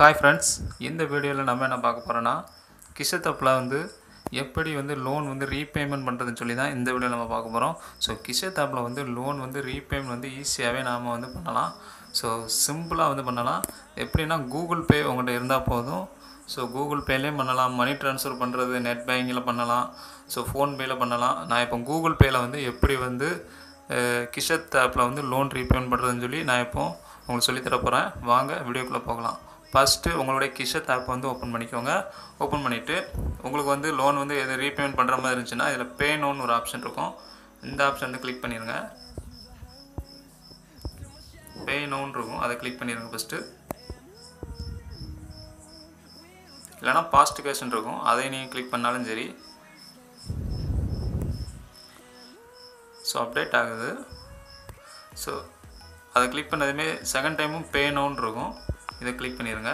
hi friends இந்த வீடியோவில் நம்ம என்ன பார்க்க போகிறோன்னா கிஷத் ஆப்பில் வந்து எப்படி வந்து லோன் வந்து ரீபேமெண்ட் பண்ணுறதுன்னு சொல்லி தான் இந்த வீடியோவில் நம்ம பார்க்க போகிறோம் ஸோ கிஷத் ஆப்பில் வந்து லோன் வந்து ரீபேமெண்ட் வந்து ஈஸியாகவே நாம் வந்து பண்ணலாம் ஸோ சிம்பிளாக வந்து பண்ணலாம் எப்படின்னா கூகுள் பே உங்கள்கிட்ட இருந்தால் போதும் ஸோ கூகுள் பேலேயும் பண்ணலாம் மணி ட்ரான்ஸ்ஃபர் பண்ணுறது நெட் பேங்கிங்கில் பண்ணலாம் ஸோ ஃபோன்பேயில் பண்ணலாம் நான் இப்போ கூகுள் பேயில் வந்து எப்படி வந்து அஹ், கிஷத் ஆப்பில் வந்து லோன் ரீபேமெண்ட் பண்ணுறதுன்னு சொல்லி நான் இப்போ உங்களுக்கு சொல்லித் தர போகிறேன் வாங்க வீடியோக்குள்ளே போகலாம் ஃபஸ்ட்டு உங்களுடைய கிஷத் ஆப் வந்து ஓப்பன் பண்ணிக்கோங்க ஓப்பன் பண்ணிவிட்டு உங்களுக்கு வந்து லோன் வந்து எது ரீபேமெண்ட் பண்ணுற மாதிரி இருந்துச்சுன்னா இதில் பே நோன்னு ஒரு ஆப்ஷன் இருக்கும் இந்த ஆப்ஷன் வந்து கிளிக் பண்ணிடுங்க பே நோன் இருக்கும் அதை கிளிக் பண்ணிடுங்க ஃபஸ்ட்டு இல்லைனா பாஸ்ட் கேஷன் இருக்கும் அதை நீங்கள் கிளிக் பண்ணாலும் சரி ஸோ அப்டேட் ஆகுது ஸோ அதை கிளிக் பண்ணதுமே செகண்ட் டைமும் பே நோன்னு இருக்கும் இதை கிளிக் பண்ணிடுங்க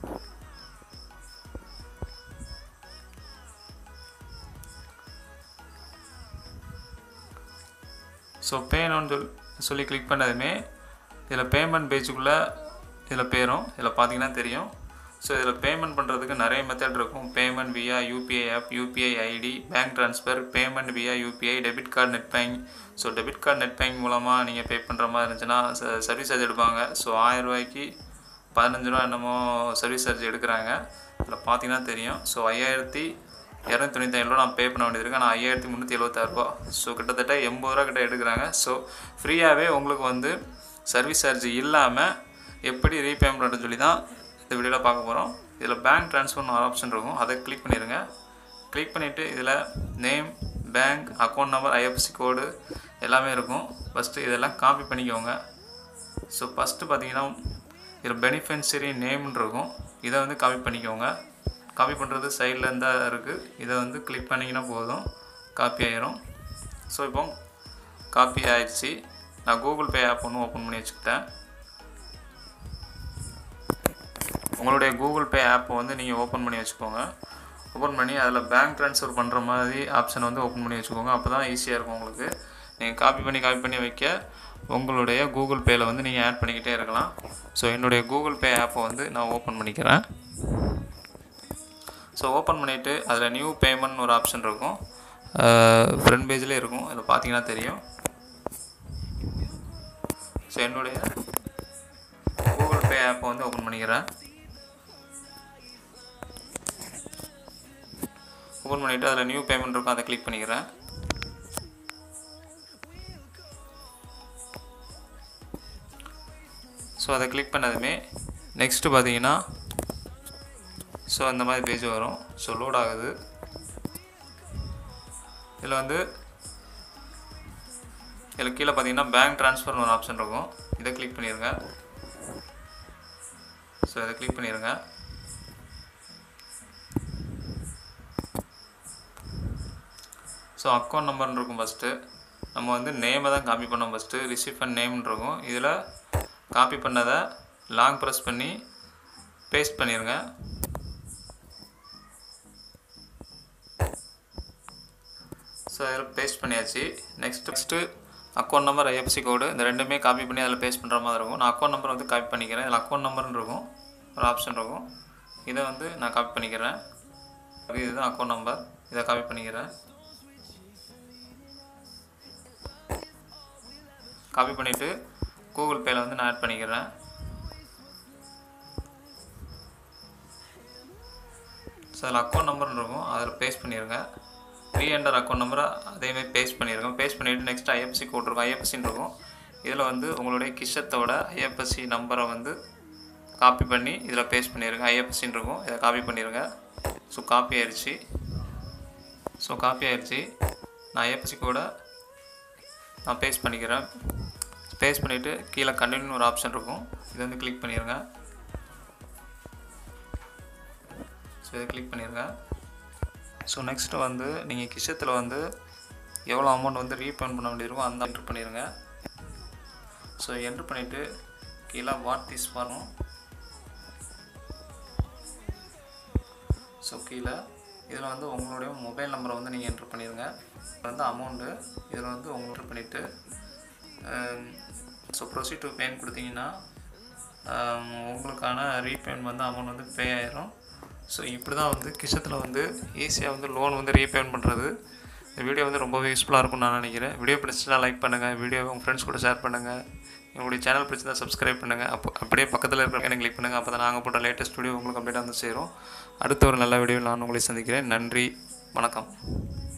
ஸோ பே நோன்னு சொல் சொல்லி கிளிக் பண்ணதுமே இதில் பேமெண்ட் பேஜுக்குள்ளே இதில் பேரும் இதில் பார்த்தீங்கன்னா தெரியும் ஸோ இதில் பேமெண்ட் பண்ணுறதுக்கு நிறைய மெத்தட் இருக்கும் payment via UPI app UPI ID bank transfer payment via UPI debit card net bank so debit card net bank மூலமாக நீங்கள் பே பண்ணுற மாதிரி இருந்துச்சுன்னா சர்வீஸ் சார்ஜ் எடுப்பாங்க ஸோ ஆயிரம் ரூபாய்க்கு பதினஞ்சு ரூபா என்னமோ சர்வீஸ் சார்ஜ் எடுக்கிறாங்க இதில் பார்த்தீங்கன்னா தெரியும் ஸோ ஐயாயிரத்தி இரநூத்தி தொண்ணூற்றி ரூபா நான் பே பண்ண வேண்டியது இருக்கு ஆனால் ஐயாயிரத்தி முந்நூற்றி எழுபத்தாறுரூபா ஸோ கிட்டத்தட்ட எண்பது ரூபா கிட்ட எடுக்கிறாங்க ஸோ ஃப்ரீயாகவே உங்களுக்கு வந்து சர்வீஸ் சார்ஜ் இல்லாமல் எப்படி ரீபேமெண்ட் பண்ணுறதுன்னு சொல்லி தான் இந்த வீடியோவில் பார்க்க போகிறோம் இதில் பேங்க் ட்ரான்ஸ்ஃபர்னு ஒரு ஆப்ஷன் இருக்கும் அதை கிளிக் பண்ணிடுங்க கிளிக் பண்ணிவிட்டு இதில் name bank account number IFC code எல்லாமே இருக்கும் ஃபஸ்ட்டு இதெல்லாம் காப்பி பண்ணிக்கோங்க ஸோ ஃபஸ்ட்டு பார்த்தீங்கன்னா இதில் பெனிஃபிஷரி நேம்னு இருக்கும் இதை வந்து காப்பி பண்ணிக்கோங்க காப்பி பண்ணுறது சைடில் இருந்தால் இருக்குது இதை வந்து கிளிக் பண்ணிங்கன்னா போதும் காப்பி ஆயிரும் ஸோ இப்போ காப்பி ஆயிடுச்சு நான் கூகுள் பே ஆப் ஒன்று ஓப்பன் பண்ணி வச்சுக்கிட்டேன் உங்களுடைய கூகுள் பே ஆப்பை வந்து நீங்கள் ஓப்பன் பண்ணி வச்சுக்கோங்க ஓப்பன் பண்ணி அதில் பேங்க் ட்ரான்ஸ்ஃபர் பண்ணுற மாதிரி ஆப்ஷன் வந்து ஓப்பன் பண்ணி வச்சுக்கோங்க அப்போ தான் ஈஸியாக இருக்கும் உங்களுக்கு நீங்கள் காப்பி பண்ணி காப்பி பண்ணி வைக்க உங்களுடைய கூகுள் பேயில் வந்து நீங்கள் ஆட் பண்ணிக்கிட்டே இருக்கலாம் ஸோ என்னுடைய கூகுள் பே ஆப்பை வந்து நான் ஓப்பன் பண்ணிக்கிறேன் ஸோ ஓப்பன் பண்ணிவிட்டு அதில் நியூ பேமெண்ட் ஒரு ஆப்ஷன் இருக்கும் ஃப்ரண்ட் பேஜ்லேயே இருக்கும் அதில் பார்த்தீங்கன்னா தெரியும் ஸோ என்னுடைய கூகுள் பே ஆப்பை வந்து ஓப்பன் பண்ணிக்கிறேன் ஓப்பன் பண்ணிவிட்டு அதில் நியூ பேமெண்ட் இருக்கும் அதை கிளிக் பண்ணிக்கிறேன் ஸோ அதை கிளிக் பண்ணதுமே நெக்ஸ்ட்டு பார்த்தீங்கன்னா ஸோ அந்த மாதிரி பேஜ் வரும் ஸோ லோட் ஆகுது இதில் வந்து இதில் கீழே பார்த்தீங்கன்னா பேங்க் ட்ரான்ஸ்ஃபர்னு ஒரு ஆப்ஷன் இருக்கும் இதை கிளிக் பண்ணிடுங்க ஸோ இதை கிளிக் பண்ணிடுங்க ஸோ அக்கௌண்ட் நம்பர்னு இருக்கும் ஃபஸ்ட்டு நம்ம வந்து நேமை தான் காப்பி பண்ணோம் ஃபஸ்ட்டு ரிசீவ் அண்ட் நேம்னு இருக்கும் இதில் காப்பி பண்ணதை லாங் ப்ரெஸ் பண்ணி பேஸ்ட் பண்ணிடுங்க ஸோ அதில் பேஸ்ட் பண்ணியாச்சு next next account number IFC code இந்த ரெண்டுமே காப்பி பண்ணி அதில் பேஸ்ட் பண்ணுற மாதிரி இருக்கும் நான் அக்கௌண்ட் நம்பர் வந்து காப்பி பண்ணிக்கிறேன் இதில் அக்கௌண்ட் நம்பர்னு இருக்கும் ஒரு ஆப்ஷன் இருக்கும் இதை வந்து நான் காப்பி பண்ணிக்கிறேன் இதுதான் அக்கௌண்ட் நம்பர் இதை காப்பி பண்ணிக்கிறேன் காப்பி பண்ணிவிட்டு கூகுள் பேயில் வந்து நான் ஆட் பண்ணிக்கிறேன் ஸோ அதில் அக்கௌண்ட் நம்பர்னு இருக்கும் அதில் பேஸ்ட் பண்ணிடுங்க ரீ என்டர் அக்கௌண்ட் நம்பரை அதேமாதிரி பேஸ்ட் பண்ணியிருக்கோம் பேஸ்ட் பண்ணிவிட்டு நெக்ஸ்ட் ஐஎஃப்சி கோட் இருக்கும் ஐஎஃப்சின்னு இருக்கும் இதில் வந்து உங்களுடைய கிஷத்தோட ஐஎஃப்எஸ்சி நம்பரை வந்து காப்பி பண்ணி இதில் பேஸ்ட் பண்ணிடுங்க ஐஎஃப்எஸ்சின்னு இருக்கும் இதை காப்பி பண்ணிடுங்க ஸோ காப்பி ஆயிடுச்சு ஸோ காப்பி ஆயிடுச்சு நான் ஐஎஃப்எஸ்சி கோட நான் பேஸ்ட் பண்ணிக்கிறேன் பேஸ்ட் பண்ணிவிட்டு கீழே கண்டினியூ ஒரு ஆப்ஷன் இருக்கும் இதை வந்து கிளிக் பண்ணிடுங்க ஸோ இதை கிளிக் பண்ணிடுங்க ஸோ நெக்ஸ்ட்டு வந்து நீங்கள் கிஷத்தில் வந்து எவ்வளோ அமௌண்ட் வந்து ரீபேமெண்ட் பண்ண வேண்டியிருக்கோ அந்த என்ட்ரு பண்ணிடுங்க ஸோ என்ட்ரு பண்ணிவிட்டு கீழே வாட் திஸ் வரும் ஸோ கீழே இதில் வந்து உங்களுடைய மொபைல் நம்பரை வந்து நீங்கள் என்ட்ரு பண்ணிடுங்க இது வந்து அமௌண்ட்டு இதில் வந்து உங்களுக்கு பண்ணிவிட்டு ஸோ ப்ரொசீட் டு பேன் கொடுத்தீங்கன்னா ஆம், உங்களுக்கான ரீபேமெண்ட் வந்து அமௌண்ட் வந்து பே ஆயிரும் ஸோ இப்படி தான் வந்து கிஷத்தில் வந்து ஈஸியாக வந்து லோன் வந்து ரீபேமெண்ட் பண்ணுறது இந்த வீடியோ வந்து ரொம்பவே யூஸ்ஃபுல்லாக இருக்கும்னு நான் நினைக்கிறேன் வீடியோ பிடிச்சினா லைக் பண்ணுங்கள் வீடியோ உங்கள் ஃப்ரெண்ட்ஸ் கூட ஷேர் பண்ணுங்கள் எங்களுடைய சேனல் பிடிச்சதா சப்ஸ்கிரைப் பண்ணுங்கள் அப்போ அப்படியே பக்கத்தில் இருக்கிற எனக்கு கிளிக் பண்ணுங்கள் அப்போ தான் நாங்கள் போட்ட லேட்டஸ்ட் வீடியோ உங்களுக்கு அப்டேட் வந்து சேரும் அடுத்த ஒரு நல்ல வீடியோவில் நான் உங்களை சந்திக்கிறேன் நன்றி வணக்கம்